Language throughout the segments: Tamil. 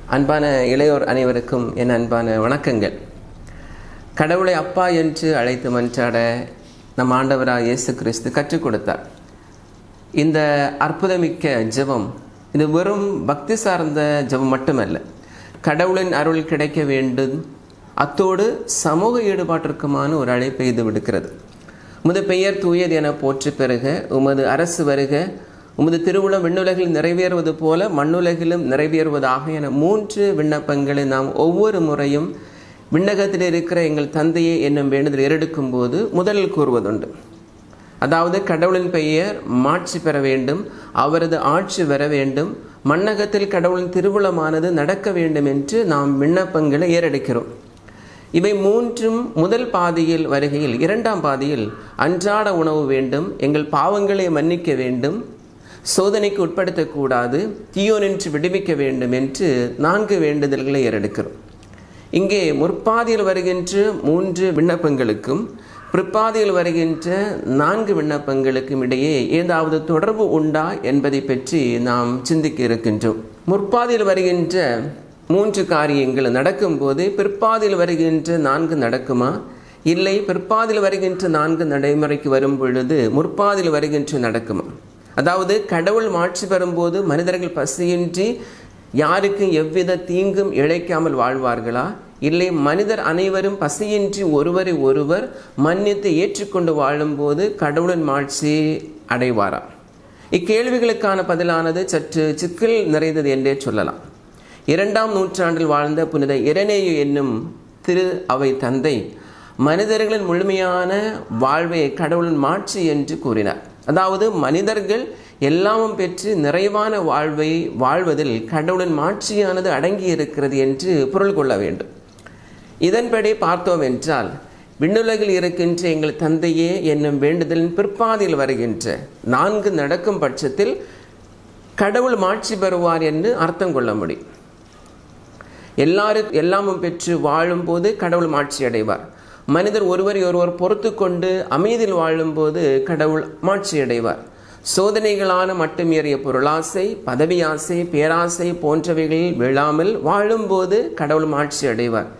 அன்பான இளையோர் அனைவருக்கும் என் அன்பான வணக்கங்கள் கடவுளை அப்பா என்று அழைத்து மன்றாட நம் ஆண்டவராக இயேசு கிறிஸ்து கற்றுக் கொடுத்தார் இந்த அற்புதமிக்க ஜெபம் இது வெறும் பக்தி சார்ந்த ஜெபம் மட்டுமல்ல கடவுளின் அருள் கிடைக்க வேண்டும் அத்தோடு சமூக ஈடுபாட்டிற்குமான ஒரு அழைப்பை இது விடுக்கிறது உமது பெயர் தூயது என போற்றி பெறுக உமது அரசு வருக உமது திருவுளம் விண்ணுலகில் நிறைவேறுவது போல மண்ணுலகிலும் நிறைவேறுவதாக என மூன்று விண்ணப்பங்களை நாம் ஒவ்வொரு முறையும் விண்ணகத்தில் இருக்கிற எங்கள் தந்தையை என்னும் வேண்டுதல் ஏறெடுக்கும் போது முதலில் கூறுவதுண்டு அதாவது கடவுளின் பெயர் மாட்சி பெற வேண்டும் அவரது ஆட்சி வர வேண்டும் மண்ணகத்தில் கடவுளின் திருவுளமானது நடக்க வேண்டும் என்று நாம் விண்ணப்பங்களை ஏறெடுக்கிறோம் இவை மூன்றும் முதல் பாதியில் வருகையில் இரண்டாம் பாதியில் அன்றாட உணவு வேண்டும் எங்கள் பாவங்களை மன்னிக்க வேண்டும் சோதனைக்கு உட்படுத்தக்கூடாது தீயோனின்று விடுவிக்க வேண்டும் என்று நான்கு வேண்டுதல்களை ஏறெடுக்கிறோம் இங்கே முற்பாதியில் வருகின்ற மூன்று விண்ணப்பங்களுக்கும் பிற்பாதியில் வருகின்ற நான்கு விண்ணப்பங்களுக்கும் இடையே ஏதாவது தொடர்பு உண்டா என்பதை பற்றி நாம் சிந்திக்க இருக்கின்றோம் முற்பாதியில் வருகின்ற மூன்று காரியங்கள் நடக்கும்போது பிற்பாதியில் வருகின்ற நான்கு நடக்குமா இல்லை பிற்பாதியில் வருகின்ற நான்கு நடைமுறைக்கு வரும் பொழுது முற்பாதியில் வருகின்ற நடக்குமா அதாவது கடவுள் மாட்சி பெறும்போது மனிதர்கள் பசியின்றி யாருக்கும் எவ்வித தீங்கும் இழைக்காமல் வாழ்வார்களா இல்லை மனிதர் அனைவரும் பசியின்றி ஒருவரை ஒருவர் மன்னித்து ஏற்றுக்கொண்டு வாழும்போது கடவுளின் மாட்சி அடைவாரா இக்கேள்விகளுக்கான பதிலானது சற்று சிக்கல் நிறைந்தது என்றே சொல்லலாம் இரண்டாம் நூற்றாண்டில் வாழ்ந்த புனித இரநேயு என்னும் திரு அவை தந்தை மனிதர்களின் முழுமையான வாழ்வை கடவுளின் மாட்சி என்று கூறினார் அதாவது மனிதர்கள் எல்லாமும் பெற்று நிறைவான வாழ்வை வாழ்வதில் கடவுளின் மாட்சியானது அடங்கி இருக்கிறது என்று பொருள் கொள்ள வேண்டும் இதன்படி பார்த்தோம் என்றால் விண்ணுலகில் இருக்கின்ற எங்கள் தந்தையே என்னும் வேண்டுதலின் பிற்பாதியில் வருகின்ற நான்கு நடக்கும் பட்சத்தில் கடவுள் மாட்சி பெறுவார் என்று அர்த்தம் கொள்ள முடியும் எல்லாரும் எல்லாமும் பெற்று வாழும்போது கடவுள் மாட்சி அடைவார் மனிதர் ஒருவரை ஒருவர் பொறுத்து கொண்டு அமைதியில் வாழும்போது கடவுள் மாட்சி அடைவார் சோதனைகளான மட்டும் ஏறிய பொருளாசை பதவி ஆசை பேராசை போன்றவைகளில் விழாமல் வாழும்போது கடவுள் மாட்சி அடைவார்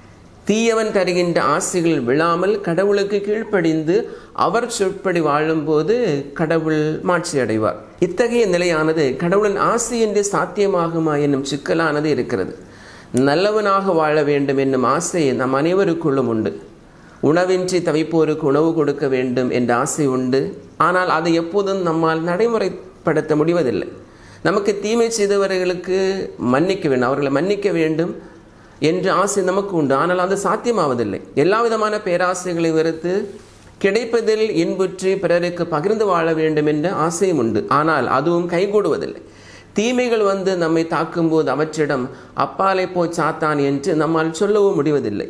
தீயவன் தருகின்ற ஆசைகள் விழாமல் கடவுளுக்கு கீழ்ப்படிந்து அவர் சொற்படி வாழும்போது கடவுள் மாட்சி அடைவார் இத்தகைய நிலையானது கடவுளின் ஆசையின்றி சாத்தியமாகுமா என்னும் சிக்கலானது இருக்கிறது நல்லவனாக வாழ வேண்டும் என்னும் ஆசை நம் அனைவருக்குள்ளும் உண்டு உணவின்றி தவிப்போருக்கு உணவு கொடுக்க வேண்டும் என்ற ஆசை உண்டு ஆனால் அதை எப்போதும் நம்மால் நடைமுறைப்படுத்த முடிவதில்லை நமக்கு தீமை செய்தவர்களுக்கு மன்னிக்க வேண்டும் அவர்களை மன்னிக்க வேண்டும் என்ற ஆசை நமக்கு உண்டு ஆனால் அது சாத்தியமாவதில்லை எல்லா விதமான பேராசைகளை வெறுத்து கிடைப்பதில் இன்புற்றி பிறருக்கு பகிர்ந்து வாழ வேண்டும் என்ற ஆசையும் உண்டு ஆனால் அதுவும் கைகூடுவதில்லை தீமைகள் வந்து நம்மை தாக்கும்போது அவற்றிடம் அப்பாலை போ சாத்தான் என்று நம்மால் சொல்லவும் முடிவதில்லை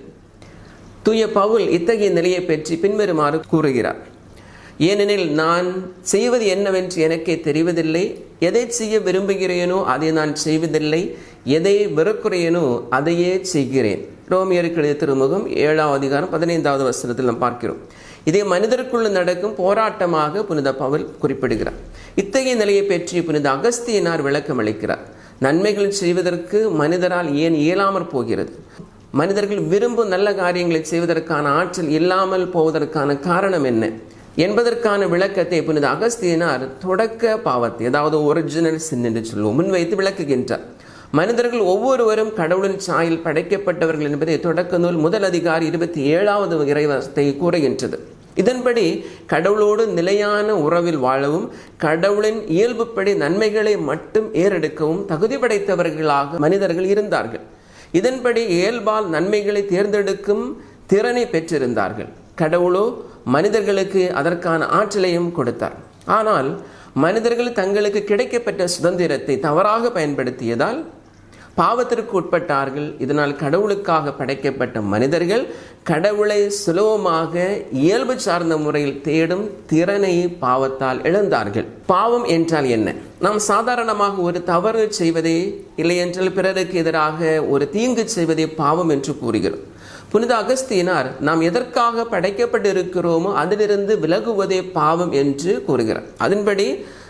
தூய பவுல் இத்தகைய நிலையை பற்றி பின்வருமாறு கூறுகிறார் ஏனெனில் நான் செய்வது என்னவென்று எனக்கே தெரிவதில்லை எதை செய்ய விரும்புகிறேனோ அதை நான் செய்வதில்லை எதை வெறுக்கிறேனோ அதையே செய்கிறேன் ரோமியருக்கு எழுதிய திருமுகம் ஏழாவது அதிகாரம் பதினைந்தாவது வசனத்தில் நாம் பார்க்கிறோம் இதே மனிதருக்குள்ள நடக்கும் போராட்டமாக புனித பவுல் குறிப்பிடுகிறார் இத்தகைய நிலையை பற்றி புனித அகஸ்தியனார் விளக்கம் அளிக்கிறார் நன்மைகள் செய்வதற்கு மனிதரால் ஏன் இயலாமற் போகிறது மனிதர்கள் விரும்பும் நல்ல காரியங்களை செய்வதற்கான ஆற்றல் இல்லாமல் போவதற்கான காரணம் என்ன என்பதற்கான விளக்கத்தை புனித அகஸ்தியனார் தொடக்க பாவத்தை அதாவது ஒரிஜினல் சின் என்று சொல்லுவோம் முன்வைத்து விளக்குகின்றார் மனிதர்கள் ஒவ்வொருவரும் கடவுளின் சாயில் படைக்கப்பட்டவர்கள் என்பதை தொடக்க நூல் முதல் அதிகாரி இருபத்தி ஏழாவது இறைவத்தை கூறுகின்றது இதன்படி கடவுளோடு நிலையான உறவில் வாழவும் கடவுளின் இயல்புப்படி நன்மைகளை மட்டும் ஏறெடுக்கவும் தகுதி படைத்தவர்களாக மனிதர்கள் இருந்தார்கள் இதன்படி இயல்பால் நன்மைகளை தேர்ந்தெடுக்கும் திறனை பெற்றிருந்தார்கள் கடவுளோ மனிதர்களுக்கு அதற்கான ஆற்றலையும் கொடுத்தார் ஆனால் மனிதர்கள் தங்களுக்கு கிடைக்கப்பட்ட சுதந்திரத்தை தவறாக பயன்படுத்தியதால் பாவத்திற்கு உட்பட்டார்கள் இதனால் கடவுளுக்காக படைக்கப்பட்ட மனிதர்கள் கடவுளை சுலபமாக இயல்பு சார்ந்த முறையில் தேடும் திறனை பாவத்தால் இழந்தார்கள் பாவம் என்றால் என்ன நாம் சாதாரணமாக ஒரு தவறு செய்வதே இல்லையென்றால் பிறருக்கு எதிராக ஒரு தீங்கு செய்வதே பாவம் என்று கூறுகிறோம் புனித அகஸ்தியினார் நாம் எதற்காக படைக்கப்பட்டிருக்கிறோமோ அதிலிருந்து விலகுவதே பாவம் என்று கூறுகிறார் அதன்படி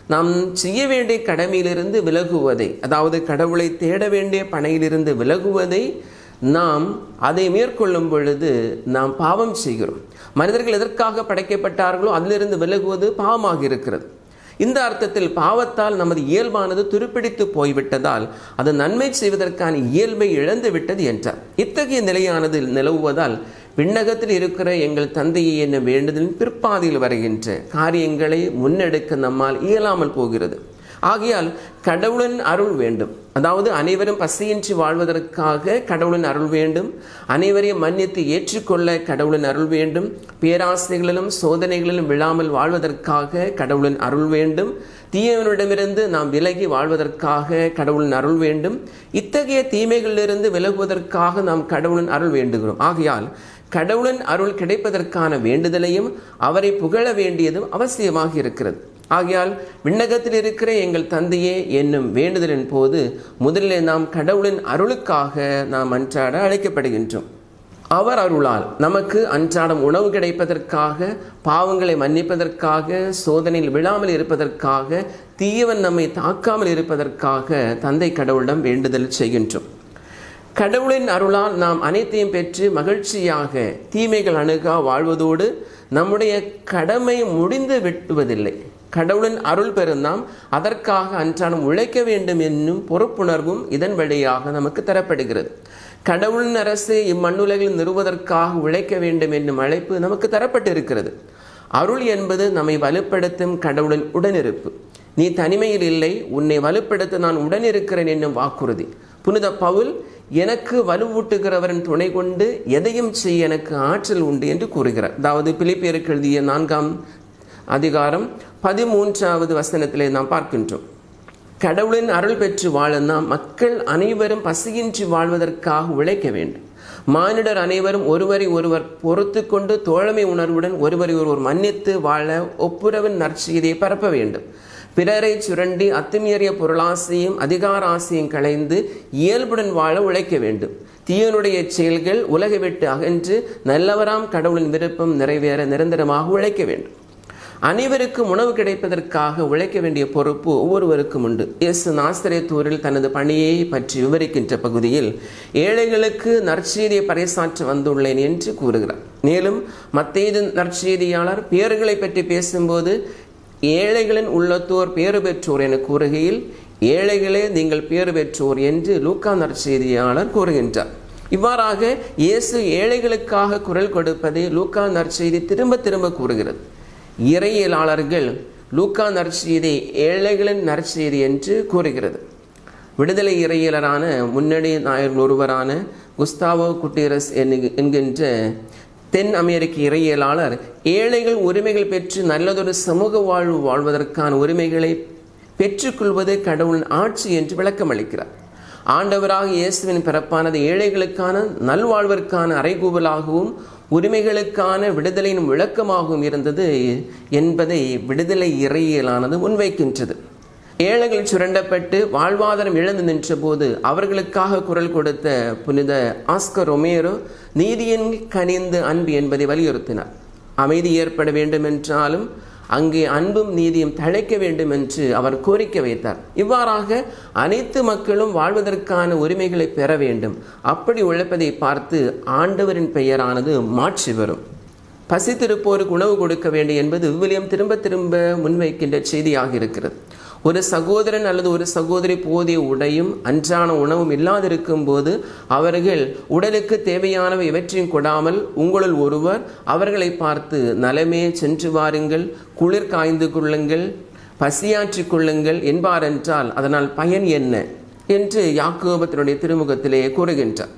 நாம் செய்ய வேண்டிய கடமையிலிருந்து விலகுவதை அதாவது கடவுளை தேட வேண்டிய பணையிலிருந்து விலகுவதை நாம் அதை மேற்கொள்ளும் பொழுது நாம் பாவம் செய்கிறோம் மனிதர்கள் எதற்காக படைக்கப்பட்டார்களோ அதிலிருந்து விலகுவது பாவமாக இருக்கிறது இந்த அர்த்தத்தில் பாவத்தால் நமது இயல்பானது துருப்பிடித்து போய்விட்டதால் அது நன்மை செய்வதற்கான இயல்பை இழந்து விட்டது என்றார் இத்தகைய நிலையானது நிலவுவதால் விண்ணகத்தில் இருக்கிற எங்கள் தந்தையை என்ன வேண்டுதலின் பிற்பாதையில் வருகின்ற காரியங்களை முன்னெடுக்க நம்மால் இயலாமல் போகிறது ஆகையால் கடவுளின் அருள் வேண்டும் அதாவது அனைவரும் பசியின்றி வாழ்வதற்காக கடவுளின் அருள் வேண்டும் அனைவரையும் மன்னித்து ஏற்றுக்கொள்ள கடவுளின் அருள் வேண்டும் பேராசைகளிலும் சோதனைகளிலும் விழாமல் வாழ்வதற்காக கடவுளின் அருள் வேண்டும் தீயவனிடமிருந்து நாம் விலகி வாழ்வதற்காக கடவுளின் அருள் வேண்டும் இத்தகைய தீமைகளிலிருந்து விலகுவதற்காக நாம் கடவுளின் அருள் வேண்டுகிறோம் ஆகையால் கடவுளின் அருள் கிடைப்பதற்கான வேண்டுதலையும் அவரை புகழ வேண்டியதும் அவசியமாக இருக்கிறது ஆகையால் விண்ணகத்தில் இருக்கிற எங்கள் தந்தையே என்னும் வேண்டுதலின் போது முதலில் நாம் கடவுளின் அருளுக்காக நாம் அன்றாட அழைக்கப்படுகின்றோம் அவர் அருளால் நமக்கு அன்றாடம் உணவு கிடைப்பதற்காக பாவங்களை மன்னிப்பதற்காக சோதனையில் விழாமல் இருப்பதற்காக தீயவன் நம்மை தாக்காமல் இருப்பதற்காக தந்தை கடவுளிடம் வேண்டுதல் செய்கின்றோம் கடவுளின் அருளால் நாம் அனைத்தையும் பெற்று மகிழ்ச்சியாக தீமைகள் அணுகா வாழ்வதோடு நம்முடைய கடமை முடிந்து விட்டுவதில்லை கடவுளின் அருள் பெறும் நாம் அதற்காக அன்றாடம் உழைக்க வேண்டும் என்னும் பொறுப்புணர்வும் இதன் வழியாக நமக்கு தரப்படுகிறது கடவுளின் அரசு இம்மண்ணுலகில் நிறுவதற்காக உழைக்க வேண்டும் என்னும் அழைப்பு நமக்கு தரப்பட்டிருக்கிறது அருள் என்பது நம்மை வலுப்படுத்தும் கடவுளின் உடனிருப்பு நீ தனிமையில் இல்லை உன்னை வலுப்படுத்த நான் உடனிருக்கிறேன் என்னும் வாக்குறுதி புனித பவுல் எனக்கு வலுவூட்டுகிறவரின் துணை கொண்டு எதையும் செய்ய எனக்கு ஆற்றல் உண்டு என்று கூறுகிறார் அதாவது பிலிப்பியருக்கு எழுதிய நான்காம் அதிகாரம் பதிமூன்றாவது வசனத்திலே நாம் பார்க்கின்றோம் கடவுளின் அருள் பெற்று வாழ நாம் மக்கள் அனைவரும் பசியின்றி வாழ்வதற்காக உழைக்க வேண்டும் மானிடர் அனைவரும் ஒருவரை ஒருவர் பொறுத்து கொண்டு தோழமை உணர்வுடன் ஒருவரை ஒருவர் மன்னித்து வாழ ஒப்புரவின் நற்செய்தியை பரப்ப வேண்டும் பிறரை சுரண்டி அத்துமீறிய பொருளாசையும் அதிகார ஆசையும் களைந்து இயல்புடன் வாழ உழைக்க வேண்டும் தீயனுடைய செயல்கள் உலகை விட்டு அகன்று நல்லவராம் கடவுளின் விருப்பம் நிறைவேற நிரந்தரமாக உழைக்க வேண்டும் அனைவருக்கும் உணவு கிடைப்பதற்காக உழைக்க வேண்டிய பொறுப்பு ஒவ்வொருவருக்கும் உண்டு இயேசு நாசிரியத்தூரில் தனது பணியை பற்றி விவரிக்கின்ற பகுதியில் ஏழைகளுக்கு நற்செய்தியை பறைசாற்ற வந்துள்ளேன் என்று கூறுகிறார் மேலும் மத்தேது நற்செய்தியாளர் பேர்களை பற்றி பேசும்போது ஏழைகளின் உள்ளத்தோர் பேறு பெற்றோர் என கூறுகையில் ஏழைகளே நீங்கள் பேறு பெற்றோர் என்று லூக்கா நற்செய்தியாளர் கூறுகின்றார் இவ்வாறாக இயேசு ஏழைகளுக்காக குரல் கொடுப்பதை லூக்கா நற்செய்தி திரும்ப திரும்ப கூறுகிறது இறையியலாளர்கள் லூக்கா நற்செய்தி ஏழைகளின் நற்செய்தி என்று கூறுகிறது விடுதலை இறையியலரான முன்னணி நாயர்கள் ஒருவரான குஸ்தாவோ குட்டீரஸ் என்கின்ற தென் அமெரிக்க இறையியலாளர் ஏழைகள் உரிமைகள் பெற்று நல்லதொரு சமூக வாழ்வு வாழ்வதற்கான உரிமைகளை பெற்றுக்கொள்வது கடவுளின் ஆட்சி என்று விளக்கமளிக்கிறார் ஆண்டவராக இயேசுவின் பிறப்பானது ஏழைகளுக்கான நல்வாழ்விற்கான அறைகூவலாகவும் உரிமைகளுக்கான விடுதலையின் விளக்கமாகவும் இருந்தது என்பதை விடுதலை இறையியலானது முன்வைக்கின்றது ஏழைகள் சுரண்டப்பட்டு வாழ்வாதாரம் இழந்து நின்றபோது அவர்களுக்காக குரல் கொடுத்த புனித ஆஸ்கர் ரொமேரோ நீதியின் கனிந்து அன்பு என்பதை வலியுறுத்தினார் அமைதி ஏற்பட வேண்டுமென்றாலும் அங்கே அன்பும் நீதியும் தழைக்க வேண்டும் என்று அவர் கோரிக்கை வைத்தார் இவ்வாறாக அனைத்து மக்களும் வாழ்வதற்கான உரிமைகளை பெற வேண்டும் அப்படி உழைப்பதை பார்த்து ஆண்டவரின் பெயரானது மாற்றி வரும் பசித்திருப்போருக்கு உணவு கொடுக்க வேண்டும் என்பது விவிலியம் திரும்ப திரும்ப முன்வைக்கின்ற செய்தியாக இருக்கிறது ஒரு சகோதரன் அல்லது ஒரு சகோதரி போதிய உடையும் அன்றான உணவும் இல்லாதிருக்கும் போது அவர்கள் உடலுக்கு தேவையானவை இவற்றையும் கொடாமல் உங்களுள் ஒருவர் அவர்களை பார்த்து நலமே சென்று வாருங்கள் குளிர் காய்ந்து கொள்ளுங்கள் பசியாற்றிக் கொள்ளுங்கள் என்பாரென்றால் அதனால் பயன் என்ன என்று யாக்கோபத்தினுடைய திருமுகத்திலே கூறுகின்றார்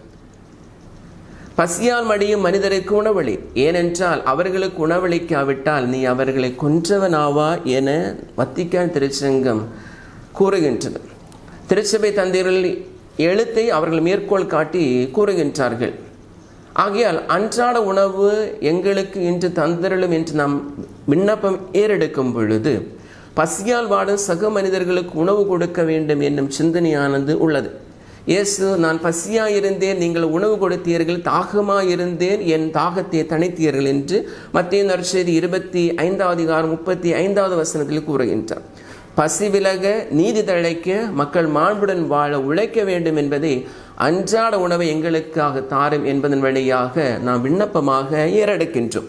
பசியால் மடியும் மனிதருக்கு உணவளி ஏனென்றால் அவர்களுக்கு உணவளிக்காவிட்டால் நீ அவர்களை கொன்றவனாவா என வத்திக்கான் திருச்சங்கம் கூறுகின்றது திருச்சபை தந்தையர்கள் எழுத்தை அவர்கள் மேற்கோள் காட்டி கூறுகின்றார்கள் ஆகையால் அன்றாட உணவு எங்களுக்கு இன்று தந்திரலும் என்று நாம் விண்ணப்பம் ஏறெடுக்கும் பொழுது பசியால் வாடும் சக மனிதர்களுக்கு உணவு கொடுக்க வேண்டும் என்னும் சிந்தனையானது உள்ளது இயேசு நான் பசியாயிருந்தேன் நீங்கள் உணவு கொடுத்தீர்கள் தாகமாயிருந்தேன் என் தாகத்தை தணித்தீர்கள் என்று மத்திய நற்செய்தி இருபத்தி ஐந்தாவது அதிகாரம் முப்பத்தி ஐந்தாவது வசனத்தில் கூறுகின்றார் பசி விலக நீதி தழைக்க மக்கள் மாண்புடன் வாழ உழைக்க வேண்டும் என்பதை அன்றாட உணவை எங்களுக்காக தாரும் என்பதன் வழியாக நாம் விண்ணப்பமாக ஏறெடுக்கின்றோம்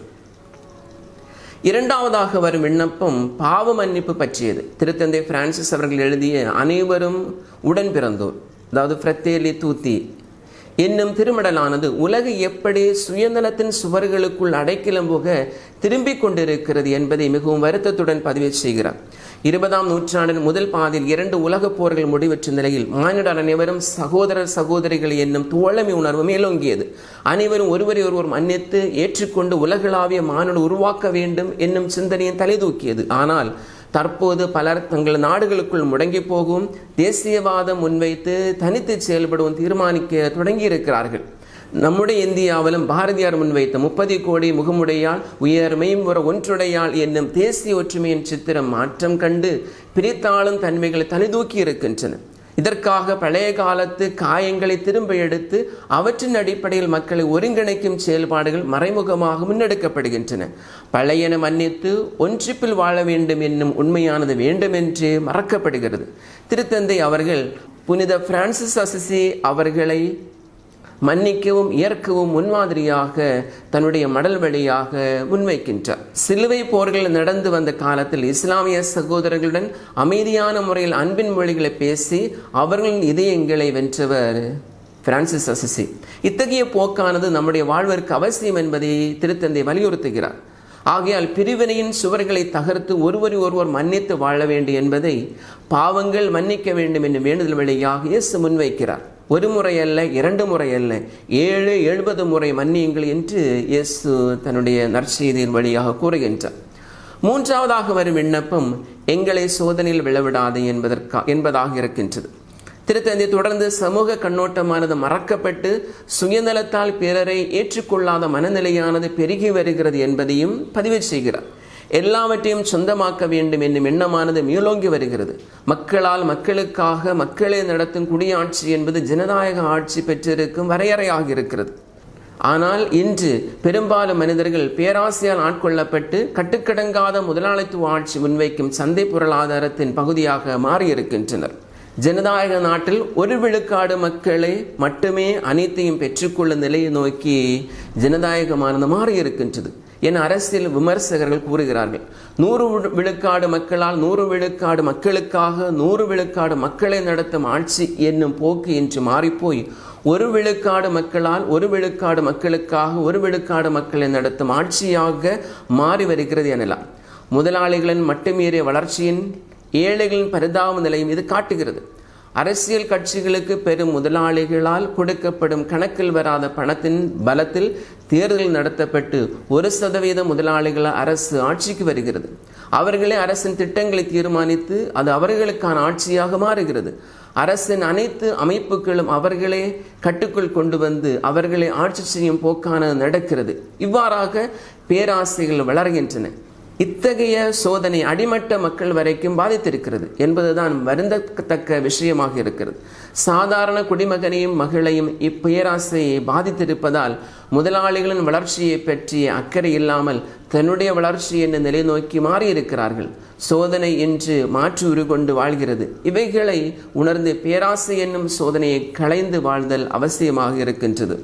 இரண்டாவதாக வரும் விண்ணப்பம் பாவ மன்னிப்பு பற்றியது திருத்தந்தை பிரான்சிஸ் அவர்கள் எழுதிய அனைவரும் உடன் பிறந்தோர் அதாவது ஃப்ரத்தேலி தூத்தி என்னும் திருமடலானது உலகு எப்படி சுயநலத்தின் சுவர்களுக்குள் அடைக்கலம் போக திரும்பிக் கொண்டிருக்கிறது என்பதை மிகவும் வருத்தத்துடன் பதிவு செய்கிறார் இருபதாம் நூற்றாண்டின் முதல் பாதியில் இரண்டு உலகப் போர்கள் முடிவற்ற நிலையில் மானிடர் அனைவரும் சகோதரர் சகோதரிகள் என்னும் தோழமை உணர்வு மேலோங்கியது அனைவரும் ஒருவரை ஒருவர் மன்னித்து ஏற்றுக்கொண்டு உலகளாவிய மானுட உருவாக்க வேண்டும் என்னும் சிந்தனையை தலைதூக்கியது ஆனால் தற்போது பலர் தங்கள் நாடுகளுக்குள் முடங்கி போகும் தேசியவாதம் முன்வைத்து தனித்து செயல்படவும் தீர்மானிக்க தொடங்கியிருக்கிறார்கள் நம்முடைய இந்தியாவிலும் பாரதியார் முன்வைத்த முப்பது கோடி முகமுடையால் உயர்மையும் ஒரு ஒன்றுடையால் என்னும் தேசிய ஒற்றுமையின் சித்திரம் மாற்றம் கண்டு பிரித்தாளும் தன்மைகளை தனிதூக்கி இருக்கின்றன இதற்காக பழைய காலத்து காயங்களை திரும்ப எடுத்து அவற்றின் அடிப்படையில் மக்களை ஒருங்கிணைக்கும் செயல்பாடுகள் மறைமுகமாக முன்னெடுக்கப்படுகின்றன பழையன மன்னித்து ஒன்றிப்பில் வாழ வேண்டும் என்னும் உண்மையானது வேண்டுமென்றே மறக்கப்படுகிறது திருத்தந்தை அவர்கள் புனித பிரான்சிஸ் அசிசி அவர்களை மன்னிக்கவும் ஏற்கவும் முன்மாதிரியாக தன்னுடைய மடல் வழியாக முன்வைக்கின்றார் சிலுவை போர்கள் நடந்து வந்த காலத்தில் இஸ்லாமிய சகோதரர்களுடன் அமைதியான முறையில் அன்பின் மொழிகளை பேசி அவர்களின் இதயங்களை வென்றவர் பிரான்சிஸ் அசிசி இத்தகைய போக்கானது நம்முடைய வாழ்விற்கு அவசியம் என்பதை திருத்தந்தை வலியுறுத்துகிறார் ஆகையால் பிரிவினையின் சுவர்களை தகர்த்து ஒருவரை ஒருவர் மன்னித்து வாழ வேண்டும் என்பதை பாவங்கள் மன்னிக்க வேண்டும் என்னும் வேண்டுதல் வழியாக இயேசு முன்வைக்கிறார் ஒரு முறை அல்ல இரண்டு முறை அல்ல ஏழு எழுபது முறை மன்னியுங்கள் என்று இயேசு தன்னுடைய நற்செய்தியின் வழியாக கூறுகின்றார் மூன்றாவதாக வரும் விண்ணப்பம் எங்களை சோதனையில் விழவிடாது என்பதற்கா என்பதாக இருக்கின்றது திருத்தந்தை தொடர்ந்து சமூக கண்ணோட்டமானது மறக்கப்பட்டு சுயநலத்தால் பிறரை ஏற்றுக்கொள்ளாத மனநிலையானது பெருகி வருகிறது என்பதையும் பதிவு செய்கிறார் எல்லாவற்றையும் சொந்தமாக்க வேண்டும் என்னும் எண்ணமானது மேலோங்கி வருகிறது மக்களால் மக்களுக்காக மக்களை நடத்தும் குடியாட்சி என்பது ஜனநாயக ஆட்சி பெற்றிருக்கும் வரையறையாக இருக்கிறது ஆனால் இன்று பெரும்பாலும் மனிதர்கள் பேராசையால் ஆட்கொள்ளப்பட்டு கட்டுக்கடங்காத முதலாளித்துவ ஆட்சி முன்வைக்கும் சந்தை பொருளாதாரத்தின் பகுதியாக மாறியிருக்கின்றனர் ஜனநாயக நாட்டில் ஒரு விழுக்காடு மக்களை மட்டுமே அனைத்தையும் பெற்றுக்கொள்ளும் நிலையை நோக்கி ஜனநாயகமானது மாறியிருக்கின்றது என அரசியல் விமர்சகர்கள் கூறுகிறார்கள் நூறு விழுக்காடு மக்களால் நூறு விழுக்காடு மக்களுக்காக நூறு விழுக்காடு மக்களை நடத்தும் ஆட்சி என்னும் போக்கு இன்று மாறிப்போய் ஒரு விழுக்காடு மக்களால் ஒரு விழுக்காடு மக்களுக்காக ஒரு விழுக்காடு மக்களை நடத்தும் ஆட்சியாக மாறி வருகிறது எனலாம் முதலாளிகளின் மட்டுமீறிய வளர்ச்சியின் ஏழைகளின் பரிதாப நிலையும் இது காட்டுகிறது அரசியல் கட்சிகளுக்கு பெரும் முதலாளிகளால் கொடுக்கப்படும் கணக்கில் வராத பணத்தின் பலத்தில் தேர்தல் நடத்தப்பட்டு ஒரு சதவீத முதலாளிகள் அரசு ஆட்சிக்கு வருகிறது அவர்களே அரசின் திட்டங்களை தீர்மானித்து அது அவர்களுக்கான ஆட்சியாக மாறுகிறது அரசின் அனைத்து அமைப்புகளும் அவர்களே கட்டுக்குள் கொண்டு வந்து அவர்களை ஆட்சி செய்யும் போக்கான நடக்கிறது இவ்வாறாக பேராசைகள் வளர்கின்றன இத்தகைய சோதனை அடிமட்ட மக்கள் வரைக்கும் பாதித்திருக்கிறது என்பதுதான் வருந்தத்தக்க விஷயமாக இருக்கிறது சாதாரண குடிமகனையும் மகளையும் இப்பேராசையை பாதித்திருப்பதால் முதலாளிகளின் வளர்ச்சியை பற்றிய அக்கறை இல்லாமல் தன்னுடைய வளர்ச்சி என்ற நிலை நோக்கி மாறியிருக்கிறார்கள் சோதனை என்று மாற்று உருகொண்டு வாழ்கிறது இவைகளை உணர்ந்து பேராசை என்னும் சோதனையை களைந்து வாழ்தல் அவசியமாக இருக்கின்றது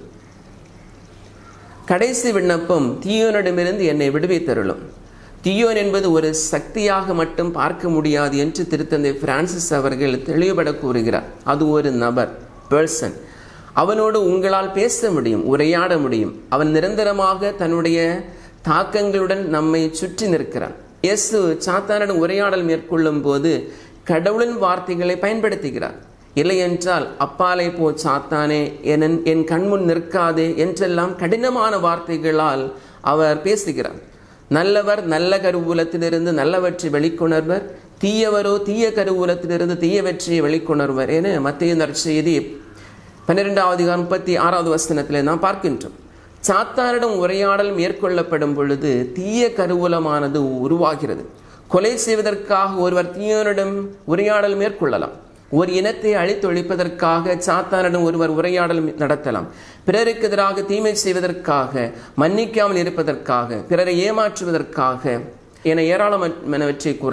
கடைசி விண்ணப்பம் தீயோனிடமிருந்து என்னை விடுவித்தருளும் தீயோன் என்பது ஒரு சக்தியாக மட்டும் பார்க்க முடியாது என்று திருத்தந்தை பிரான்சிஸ் அவர்கள் தெளிவுபட கூறுகிறார் அது ஒரு நபர் பர்சன் அவனோடு உங்களால் பேச முடியும் உரையாட முடியும் அவன் நிரந்தரமாக தன்னுடைய தாக்கங்களுடன் நம்மை சுற்றி நிற்கிறான் இயேசு சாத்தானிடம் உரையாடல் மேற்கொள்ளும் போது கடவுளின் வார்த்தைகளை பயன்படுத்துகிறார் இல்லை என்றால் அப்பாலை போ சாத்தானே என் என் கண்முன் நிற்காதே என்றெல்லாம் கடினமான வார்த்தைகளால் அவர் பேசுகிறார் நல்லவர் நல்ல கருவூலத்திலிருந்து நல்லவற்றை வெளிக்கொணர்வர் தீயவரோ தீய கருவூலத்திலிருந்து தீயவற்றை வெளிக்கொணர்வர் என மத்திய நற்செய்தி பன்னிரெண்டாவது முப்பத்தி ஆறாவது வசனத்திலே நாம் பார்க்கின்றோம் சாத்தானிடம் உரையாடல் மேற்கொள்ளப்படும் பொழுது தீய கருவூலமானது உருவாகிறது கொலை செய்வதற்காக ஒருவர் தீயனிடம் உரையாடல் மேற்கொள்ளலாம் ஒரு இனத்தை அழித்தொழிப்பதற்காக சாத்தானிடம் ஒருவர் உரையாடல் நடத்தலாம் பிறருக்கு எதிராக தீமை செய்வதற்காக மன்னிக்காமல் இருப்பதற்காக பிறரை ஏமாற்றுவதற்காக என ஏராளமானவற்றை கூறலாம்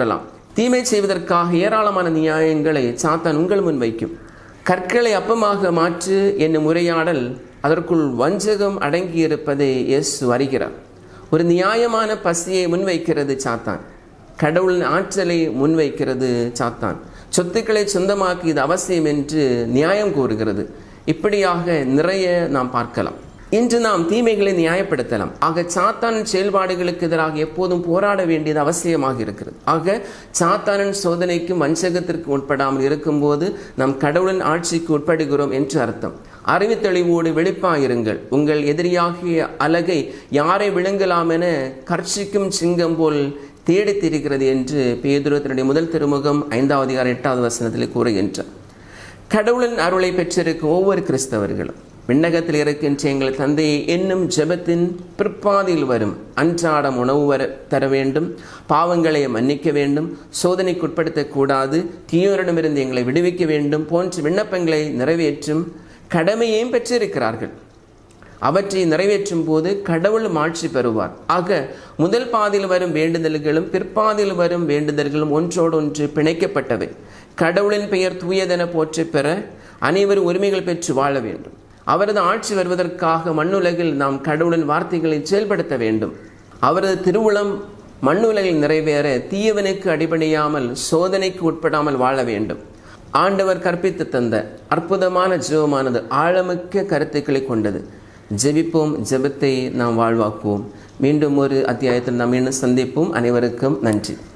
தீமை செய்வதற்காக ஏராளமான நியாயங்களை சாத்தான் உங்கள் முன் வைக்கும் கற்களை அப்பமாக மாற்று என்னும் உரையாடல் அதற்குள் வஞ்சகம் அடங்கியிருப்பதை இயேசு அறிகிறார் ஒரு நியாயமான பசியை முன்வைக்கிறது சாத்தான் கடவுளின் ஆற்றலை முன்வைக்கிறது சாத்தான் சொத்துக்களை சொந்தமாக்கி இது அவசியம் என்று நியாயம் கூறுகிறது இப்படியாக நிறைய நாம் பார்க்கலாம் இன்று நாம் தீமைகளை நியாயப்படுத்தலாம் ஆக சாத்தானின் செயல்பாடுகளுக்கு எதிராக எப்போதும் போராட வேண்டியது அவசியமாக இருக்கிறது ஆக சாத்தானின் சோதனைக்கும் வஞ்சகத்திற்கு உட்படாமல் இருக்கும்போது நாம் கடவுளின் ஆட்சிக்கு உட்படுகிறோம் என்று அர்த்தம் அறிவுத்தெளிவோடு வெளிப்பாயிருங்கள் உங்கள் எதிரியாகிய அலகை யாரை விழுங்கலாம் என கர்ஷிக்கும் சிங்கம் போல் தேடித் திரிகிறது என்று பேதுரு தன்னுடைய முதல் திருமுகம் ஐந்தாவது அதிகாரம் எட்டாவது வசனத்தில் கூறுகின்றார் கடவுளின் அருளை பெற்றிருக்கும் ஒவ்வொரு கிறிஸ்தவர்களும் விண்ணகத்தில் இருக்கின்ற எங்கள் தந்தையை என்னும் ஜெபத்தின் பிற்பாதியில் வரும் அன்றாடம் உணவு வர தர வேண்டும் பாவங்களை மன்னிக்க வேண்டும் சோதனைக்குட்படுத்தக்கூடாது தீயோரிடமிருந்து எங்களை விடுவிக்க வேண்டும் போன்ற விண்ணப்பங்களை நிறைவேற்றும் கடமையையும் பெற்றிருக்கிறார்கள் அவற்றை நிறைவேற்றும் போது கடவுள் மாட்சி பெறுவார் ஆக முதல் பாதியில் வரும் வேண்டுதல்களும் பிற்பாதியில் வரும் வேண்டுதல்களும் ஒன்றோடொன்று பிணைக்கப்பட்டவை கடவுளின் பெயர் தூயதென போற்றி பெற அனைவரும் உரிமைகள் பெற்று வாழ வேண்டும் அவரது ஆட்சி வருவதற்காக மண்ணுலகில் நாம் கடவுளின் வார்த்தைகளை செயல்படுத்த வேண்டும் அவரது திருவுளம் மண்ணுலகில் நிறைவேற தீயவனுக்கு அடிபணியாமல் சோதனைக்கு உட்படாமல் வாழ வேண்டும் ஆண்டவர் கற்பித்து தந்த அற்புதமான ஜெபமானது ஆழமிக்க கருத்துக்களை கொண்டது ஜெபிப்போம் ஜெபத்தை நாம் வாழ்வாக்குவோம் மீண்டும் ஒரு அத்தியாயத்தில் நாம் இன்னும் சந்திப்போம் அனைவருக்கும் நன்றி